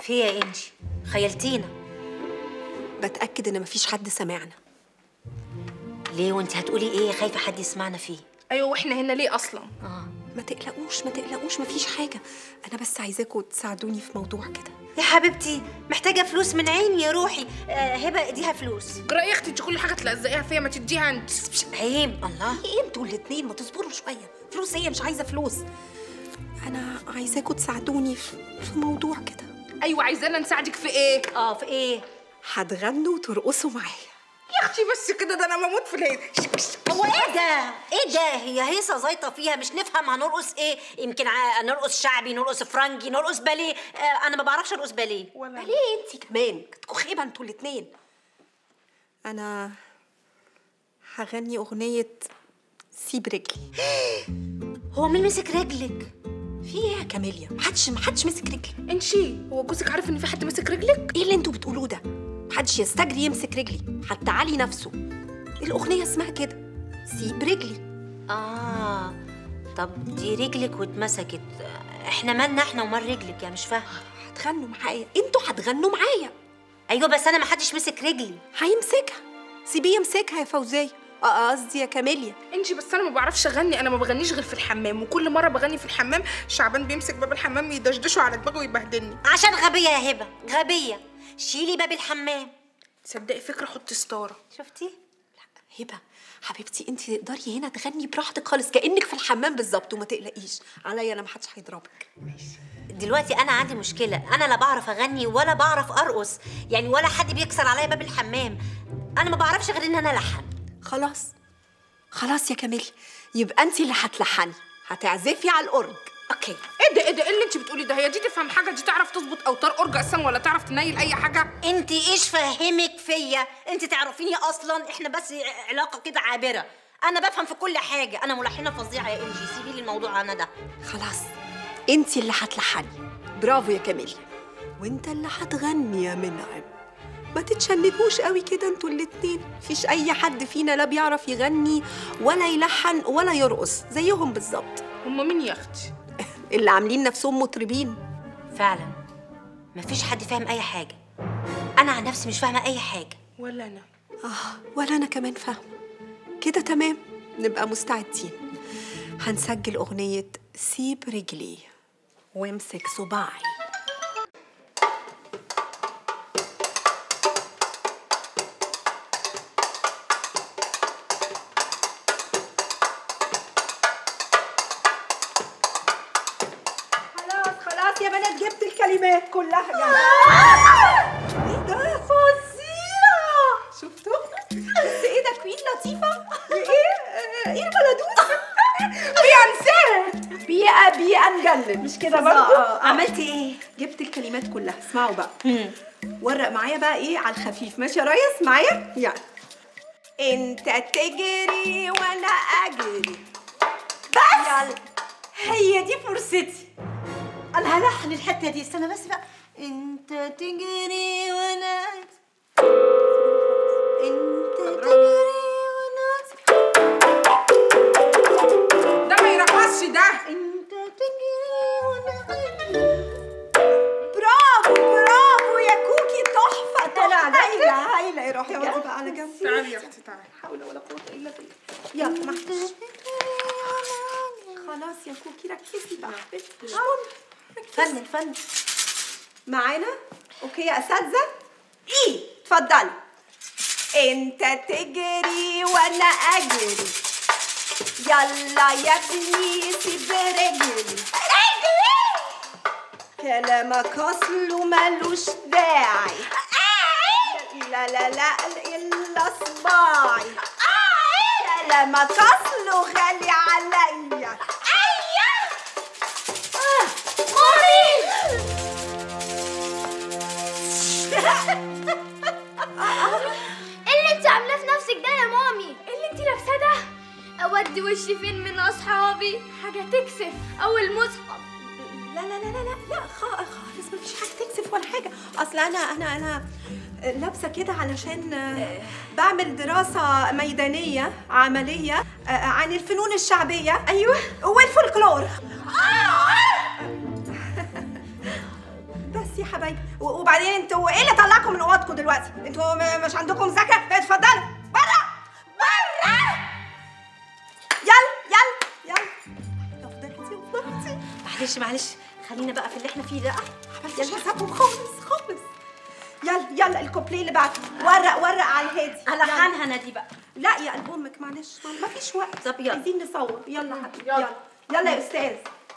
في إيه يا انجي خيلتينا بتاكد ان مفيش حد سمعنا ليه وانت هتقولي ايه خايفه حد يسمعنا فيه ايوه واحنا هنا ليه اصلا اه ما تقلقوش ما تقلقوش مفيش حاجه انا بس عايزاكم تساعدوني في موضوع كده يا حبيبتي محتاجه فلوس من عيني يا روحي آه هبه اديها فلوس جرى يا اختي انت كل حاجه تلزقيها فيا ما تديها انت عيب الله ايه انتوا الاتنين ما تصبروا شويه فلوس هي مش عايزه فلوس انا عايزاكم تساعدوني في في موضوع كده ايوه عايزانا نساعدك في ايه اه في ايه هتغنوا وترقصوا معايا يا اختي بس كده ده انا بموت في الهيد هو ايه ده ايه ده هي هيصه زيطه فيها مش نفهم هنرقص ايه يمكن ع- نرقص شعبي نرقص فرنجي نرقص باليه آه انا ما بعرفش ارقص باليه ولا ليه انت كمان كنتوا خيبه انتوا الاتنين انا هغني اغنيه سيب رجلي هو مين مسك رجلك في ايه يا كاميليا محدش محدش مسك رجلي انشي هو جوزك عارف ان في حد ماسك رجلك ايه اللي انتوا بتقولوه ده محدش يستجري يمسك رجلي حتى علي نفسه الاغنيه اسمها كده سيب رجلي اه طب دي رجلك واتمسكت آه، احنا مالنا احنا ومال رجلك يا مش فاهمه هتغنوا معايا انتوا هتغنوا معايا ايوه بس انا ما حدش مسك رجلي هيمسكها سيبيه يمسكها يا فوزيه اه قصدي يا كاميليا انشي بس انا ما بعرفش اغني انا ما بغنيش غير في الحمام وكل مره بغني في الحمام شعبان بيمسك باب الحمام يدشدشه على دماغه ويبهدلني عشان غبيه يا هبه غبيه شيلي باب الحمام تصدقي فكره حطي ستاره شفتي هبه حبيبتي انت تقدري هنا تغني براحتك خالص كانك في الحمام بالظبط وما تقلقيش عليا انا محدش هيضربك دلوقتي انا عندي مشكله انا لا بعرف اغني ولا بعرف ارقص يعني ولا حد بيكسر عليا باب الحمام انا ما بعرفش غير ان انا الحن خلاص خلاص يا كاميليا يبقى انت اللي هتلحني هتعزفي على الاورج اوكي ايه ده ايه ده ايه اللي انت بتقولي ده هي دي تفهم حاجه دي تعرف تظبط اوتار اورج اصلا ولا تعرف تنيل اي حاجه انت ايش فاهمك فيا انت تعرفيني اصلا احنا بس علاقه كده عابره انا بفهم في كل حاجه انا ملحنه فظيعه يا انجي سيبي لي الموضوع انا ده خلاص انت اللي هتلحني برافو يا كاميليا وانت اللي هتغني يا منعم ما تتشنجوش قوي كده انتوا الاتنين مفيش اي حد فينا لا بيعرف يغني ولا يلحن ولا يرقص زيهم بالظبط هم مين يا اختي اللي عاملين نفسهم مطربين فعلا مفيش حد فاهم اي حاجه انا عن نفسي مش فاهمه اي حاجه ولا انا اه ولا انا كمان فاهمه كده تمام نبقى مستعدين هنسجل اغنيه سيب رجلي وامسك صباعي خلاص خلاص يا بنات جبت الكلمات كلها ايه ده فظيعة شفتوا؟ بس ايه ده كوين لطيفة؟ ايه ايه البلدوس؟ بيانسات بيئة بيئة نجنن مش كده برضه؟ عملتي ايه جبت الكلمات كلها اسمعوا بقى ورق معايا بقى ايه على الخفيف ماشي يا ريس معايا؟ يعني انت تجري وانا اجري بس يلا هي دي فرصتي انا هلحن الحته دي استنى بس بقى انت تجري وانا انت تجري وانا ده ما يرقصش ده انت تجري وانا برافو برافو يا كوكي تحفة طلع تحفة هايلة هايلة يا روحي اقعدي بقى على جنب تعالي يا اختي تعالي حول ولا قوة إلا بالله يلا معلش خلاص يا كوكي ركزي بقى مش مهم. فن فن معانا اوكي يا اساتذه ايه اتفضلي انت تجري وانا اجري يلا يا ابني سيب رجلي كلامك اصله ملوش داعي لا لا لا الا صباعي كلامك اصله غالي عليا ايه اللي انت عاملاه في نفسك ده يا مامي ايه اللي انت لابساه ده اودي وشي فين من اصحابي حاجه تكسف او المصحف لا لا لا لا لا لا خا- خالص مفيش حاجه تكسف ولا حاجه اصل انا انا انا لابسه كده علشان آه، بعمل دراسه ميدانيه عمليه آه، عن الفنون الشعبيه ايوه والفولكلور بس يا حبايبي و- وبعدين انتوا ايه اللي طلعكم من اوضتكم دلوقتي انتوا م- مش عندكم مذاكره اتفضلوا بره بره يلا يلا يلا يا فضلتي يا فضلتي معلش معلش خلينا بقى في اللي احنا فيه ده عملتش حسابهم خالص خالص يلا يلا الكوبليه اللي بعده ورق ورق على الهادي يلا. هلحنها انا دي بقى لا يا قلب امك معلش ما فيش وقت طب يلا. عايزين نصور يلا حبيبي يلا يلا يا استاذ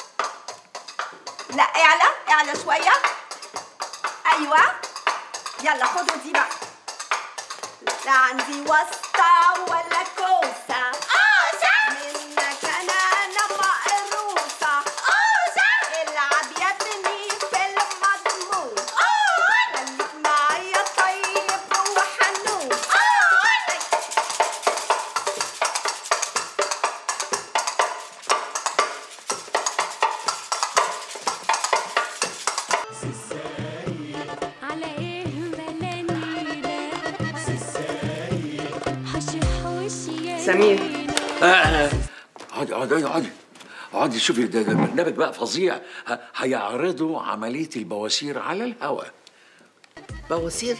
لا اعلى اعلى شويه ايوه يلا خدوا دي بقى لا عندي واسطة ولا كوسة أوسة منك أنا أنا مقروصة أوسة العب يا ابني في المضمون خليك معايا طيب وحنون على ايه ملانينا حشح وشي يا سمير. ليلى. آه، اقعدي اقعدي اقعدي اقعدي شوفي ده, ده برنامج بقى فظيع ه- هيعرضوا عملية البواسير على الهواء بواسير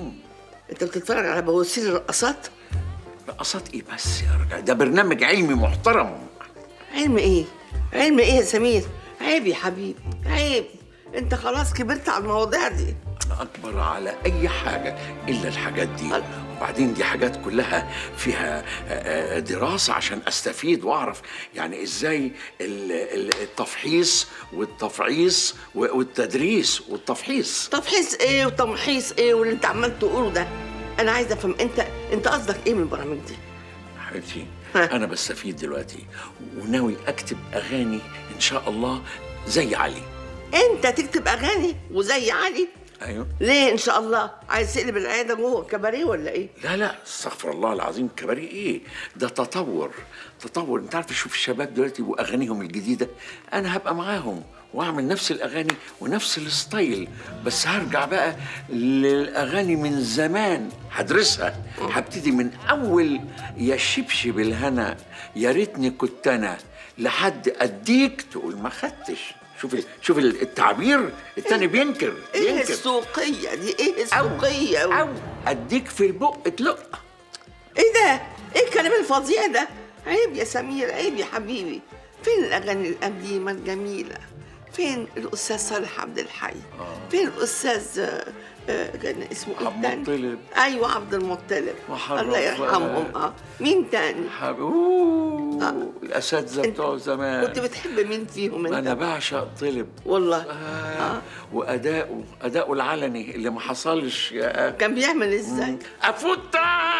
انت بتتفرج على بواسير الرقصات رقصات ايه بس يا رجال ده برنامج علمي محترم علم ايه علم ايه يا سمير عيب يا حبيبي عيب انت خلاص كبرت على المواضيع دي أنا أكبر على أي حاجة إلا الحاجات دي وبعدين دي حاجات كلها فيها آه، آه، دراسة عشان أستفيد وأعرف يعني إزاي ال- ال- التفحيص والتفعيص و- والتدريس والتفحيص تفحيص ايه وتمحيص ايه واللي انت عمال تقوله ده انا عايزه افهم انت انت قصدك ايه من البرامج دي حبيبتي ها. أنا بستفيد دلوقتي وناوي أكتب أغاني إن شاء الله زي علي انت تكتب اغاني وزي علي أيوه ليه ان شاء الله عايز تقلب العياده جوه كباريه ولا ايه لا لا استغفر الله العظيم كباريه ايه ده تطور تطور انت عارف شوف الشباب دلوقتي واغانيهم الجديده انا هبقى معاهم واعمل نفس الاغاني ونفس الستايل بس هرجع بقى للاغاني من زمان هدرسها هبتدي من اول يا شبشب الهنا يا ريتني كنت انا لحد اديك تقول ما خدتش شوف ال- شوف ال- التعبير التاني بينكر ايه بينكر السوقيه دي ايه السوقيه او اديك في البق تلق ايه ده؟ ايه الكلام الفظيع ده؟ عيب يا سمير عيب يا حبيبي فين الاغاني القديمه الجميله؟ فين الاستاذ صالح عبد الحي؟ فين الاستاذ آه، آه، كان اسمه ايه عبد تاني؟ المطلب. ايوه عبد المطلب محرم الله يرحمهم فؤاد. اه مين تاني؟ حبيبي أوه، آه. الاساتذه انت بتوع زمان كنت بتحب مين فيهم انت؟ انا بعشق طلب والله آه. واداؤه اداؤه العلني اللي ما حصلش يا كان بيعمل ازاي؟ افوت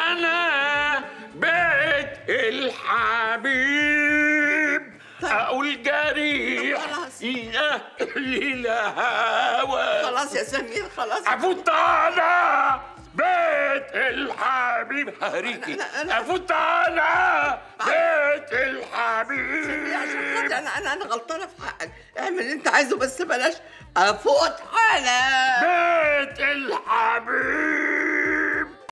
انا بيت الحبيب اقول جريح خلاص. يا الهوى خلاص يا سمير خلاص افوت انا بيت الحبيب هريكي أنا- أنا- افوت انا بيت الحبيب عشان خاطر انا انا انا غلطانه في حقك اعمل اللي انت عايزه بس بلاش افوت على بيت الحبيب